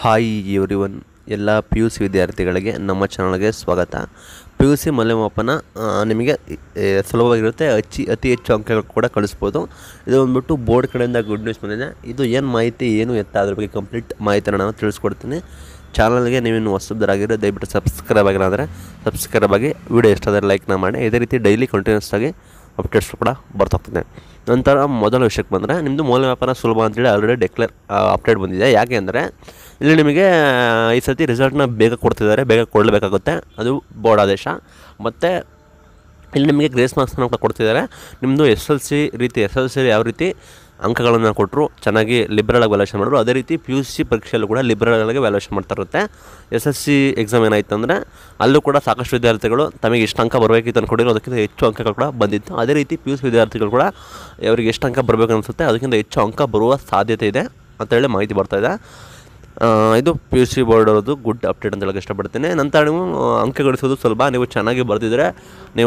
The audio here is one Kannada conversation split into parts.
ಹಾಯ್ ಎವ್ರಿ ಒನ್ ಎಲ್ಲ ಪಿ ಯು ಸಿ ವಿದ್ಯಾರ್ಥಿಗಳಿಗೆ ನಮ್ಮ ಚಾನಲ್ಗೆ ಸ್ವಾಗತ ಪಿ ಯು ಸಿ ಮೌಲ್ಯಮಾಪನ ಆ, ನಿಮಗೆ ಏ, ಸುಲಭವಾಗಿರುತ್ತೆ ಅಚ್ಚಿ ಅತಿ ಹೆಚ್ಚು ಅಂಕಗಳು ಕೂಡ ಕಳಿಸ್ಬೋದು ಇದು ಬಂದ್ಬಿಟ್ಟು ಬೋರ್ಡ್ ಕಡೆಯಿಂದ ಗುಡ್ ನ್ಯೂಸ್ ಬಂದಿದೆ ಇದು ಏನು ಮಾಹಿತಿ ಏನು ಎತ್ತ ಅದ್ರ ಬಗ್ಗೆ ಕಂಪ್ಲೀಟ್ ಮಾಹಿತಿನ ನಾನು ತಿಳಿಸ್ಕೊಡ್ತೀನಿ ಚಾನಲ್ಗೆ ನೀವಿನ್ನು ಹೊಸಬ್ದರಾಗಿರೋ ದಯವಿಟ್ಟು ಸಬ್ಸ್ಕ್ರೈಬ್ ಆಗಿಲ್ಲ ಅಂದರೆ ಸಬ್ಸ್ಕ್ರೈಬ್ ಆಗಿ ವಿಡಿಯೋ ಇಷ್ಟ ಆದರೆ ಲೈಕ್ನ ಮಾಡಿ ಇದೇ ರೀತಿ ಡೈಲಿ ಕಂಟಿನ್ಯೂಸ್ ಆಗಿ ಅಪ್ಡೇಟ್ಸ್ ಕೂಡ ಬರ್ತಾಗ್ತದೆ ನಂತರ ಮೊದಲ ವಿಷಯಕ್ಕೆ ಬಂದರೆ ನಿಮ್ಮದು ಮೌಲ್ಯಮಾಪನ ಸುಲಭ ಅಂತೇಳಿ ಆಲ್ರೆಡಿ ಡೆಕ್ಲೇರ್ ಅಪ್ಡೇಟ್ ಬಂದಿದೆ ಯಾಕೆ ಅಂದರೆ ಇಲ್ಲಿ ನಿಮಗೆ ಈ ಸತಿ ರಿಸಲ್ಟ್ನ ಬೇಗ ಕೊಡ್ತಿದ್ದಾರೆ ಬೇಗ ಕೊಡಲೇಬೇಕಾಗುತ್ತೆ ಅದು ಬೋರ್ಡ್ ಆದೇಶ ಮತ್ತು ಇಲ್ಲಿ ನಿಮಗೆ ಗ್ರೇಸ್ ಮಾರ್ಕ್ಸ್ನ ಕೂಡ ಕೊಡ್ತಿದ್ದಾರೆ ನಿಮ್ಮದು ಎಸ್ ಎಲ್ ಸಿ ರೀತಿ ಎಸ್ ಎಲ್ ಸಿ ಯಾವ ರೀತಿ ಅಂಕಗಳನ್ನು ಕೊಟ್ಟರು ಚೆನ್ನಾಗಿ ಲಿಬ್ರಲ್ ಆಗಿ ವ್ಯಾಲ್ಯೂಷನ್ ಮಾಡಿದ್ರು ಅದೇ ರೀತಿ ಪಿ ಯು ಸಿ ಪರೀಕ್ಷೆಯಲ್ಲೂ ಕೂಡ ಲಿಬ್ರಲ್ ಆಗಿ ವ್ಯಾಲ್ಯೂಷನ್ ಮಾಡ್ತಾ ಇರುತ್ತೆ ಎಸ್ ಎಸ್ ಸಿ ಎಕ್ಸಾಮ್ ಏನಾಯ್ತು ಅಂದರೆ ಅಲ್ಲೂ ಕೂಡ ಸಾಕಷ್ಟು ವಿದ್ಯಾರ್ಥಿಗಳು ತಮಗೆ ಎಷ್ಟು ಅಂಕ ಬರಬೇಕಿತ್ತು ಅಂದ್ಕೊಂಡಿರೋ ಅದಕ್ಕಿಂತ ಹೆಚ್ಚು ಅಂಕಗಳು ಕೂಡ ಬಂದಿತ್ತು ಅದೇ ರೀತಿ ಪಿ ಯು ಸಿ ವಿದ್ಯಾರ್ಥಿಗಳು ಕೂಡ ಅವರಿಗೆ ಎಷ್ಟು ಅಂಕ ಬರಬೇಕು ಅನಿಸುತ್ತೆ ಅದಕ್ಕಿಂತ ಹೆಚ್ಚು ಅಂಕ ಬರುವ ಸಾಧ್ಯತೆ ಇದೆ ಅಂತೇಳಿ ಮಾಹಿತಿ ಬರ್ತಾ ಇದೆ ಆ, ಇದು ಪಿ ಯು ಸಿ ಬೋರ್ಡ್ ಅವ್ರದ್ದು ಗುಡ್ ಅಪ್ಡೇಟ್ ಅಂತ ಹೇಳಕ್ಕೆ ಇಷ್ಟಪಡ್ತೀನಿ ನಂತರ ನೀವು ಅಂಕ ಗಳಿಸೋದು ಸುಲಭ ನೀವು ಚೆನ್ನಾಗಿ ಬರೆದಿದ್ರೆ ನೀವು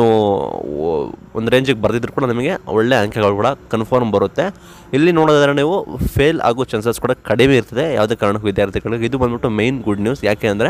ಒಂದು ರೇಂಜಿಗೆ ಬರೆದಿದ್ರು ಕೂಡ ನಿಮಗೆ ಒಳ್ಳೆ ಅಂಕಗಳು ಕೂಡ ಕನ್ಫರ್ಮ್ ಬರುತ್ತೆ ಇಲ್ಲಿ ನೋಡೋದಾದ್ರೆ ನೀವು ಫೇಲ್ ಆಗೋ ಚಾನ್ಸಸ್ ಕೂಡ ಕಡಿಮೆ ಇರ್ತದೆ ಯಾವುದೇ ಕಾರಣಕ್ಕೂ ವಿದ್ಯಾರ್ಥಿಗಳಿಗೆ ಇದು ಬಂದ್ಬಿಟ್ಟು ಮೈನ್ ಗುಡ್ ನ್ಯೂಸ್ ಯಾಕೆ ಅಂದರೆ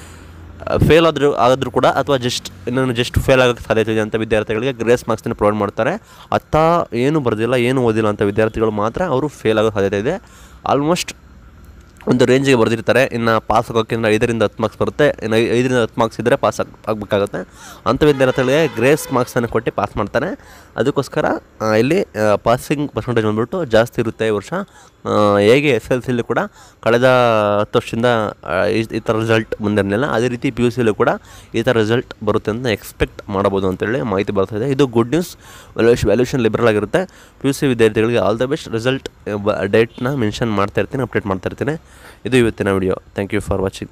ಫೇಲ್ ಆದರೂ ಆದರೂ ಕೂಡ ಅಥವಾ ಜಸ್ಟ್ ಇನ್ನೊಂದು ಜಸ್ಟ್ ಫೇಲ್ ಆಗೋಕ್ಕೆ ಸಾಧ್ಯತೆ ಇದೆ ಅಂತ ವಿದ್ಯಾರ್ಥಿಗಳಿಗೆ ಗ್ರೇಸ್ ಮಾರ್ಕ್ಸ್ನ ಪ್ರೊವೈಡ್ ಮಾಡ್ತಾರೆ ಅತ್ತ ಏನು ಬರೆದಿಲ್ಲ ಏನು ಓದಿಲ್ಲ ಅಂತ ವಿದ್ಯಾರ್ಥಿಗಳು ಮಾತ್ರ ಅವರು ಫೇಲ್ ಆಗೋ ಸಾಧ್ಯತೆ ಇದೆ ಆಲ್ಮೋಸ್ಟ್ ಒಂದು ರೇಂಜಿಗೆ ಬರೆದಿರ್ತಾರೆ ಇನ್ನು ಪಾಸ್ ಆಗೋಕ್ಕೆ ಇನ್ನು ಐದರಿಂದ ಹತ್ತು ಮಾರ್ಕ್ಸ್ ಬರುತ್ತೆ ಇನ್ನು ಐ- ಐದರಿಂದ ಹತ್ತು ಮಾರ್ಕ್ಸ್ ಇದ್ದರೆ ಪಾಸ್ ಆಗ ಆಗಬೇಕಾಗುತ್ತೆ ಅಂಥ ವಿದ್ಯಾರ್ಥಿಗಳಿಗೆ ಗ್ರೇಸ್ ಮಾರ್ಕ್ಸನ್ನು ಕೊಟ್ಟು ಪಾಸ್ ಮಾಡ್ತಾರೆ ಅದಕ್ಕೋಸ್ಕರ ಆ, ಇಲ್ಲಿ ಪಾಸಿಂಗ್ ಪರ್ಸೆಂಟೇಜ್ ಬಂದ್ಬಿಟ್ಟು ಜಾಸ್ತಿ ಇರುತ್ತೆ ಈ ವರ್ಷ ಆ, ಹೇಗೆ ಎಸ್ ಎಲ್ ಸಿಲಿ ಕೂಡ ಕಳೆದ ಹತ್ತು ವರ್ಷದಿಂದ ಆ, ಈ- ಈ ಥರ ರಿಸಲ್ಟ್ ಬಂದಿರಲಿಲ್ಲ ಅದೇ ರೀತಿ ಪಿ ಯು ಸಿಲೂ ಕೂಡ ಈ ಥರ ರಿಸಲ್ಟ್ ಬರುತ್ತೆ ಅಂತ ಎಕ್ಸ್ಪೆಕ್ಟ್ ಮಾಡ್ಬೋದು ಅಂತೇಳಿ ಮಾಹಿತಿ ಬರ್ತಾ ಇದೆ ಇದು good news valuation valuation liberal ಆಗಿರುತ್ತೆ ಪಿ ಯು ಸಿ ವಿದ್ಯಾರ್ಥಿಗಳಿಗೆ ಆಲ್ ದ ಬೆಸ್ಟ್ ರಿಸಲ್ಟ್ ಡೇಟ್ನ ಮೆನ್ಷನ್ ಮಾಡ್ತಾ ಇರ್ತೀನಿ ಅಪ್ಡೇಟ್ ಮಾಡ್ತಾ ಇರ್ತೀನಿ ಇದು ಇವತ್ತಿನ video thank you for watching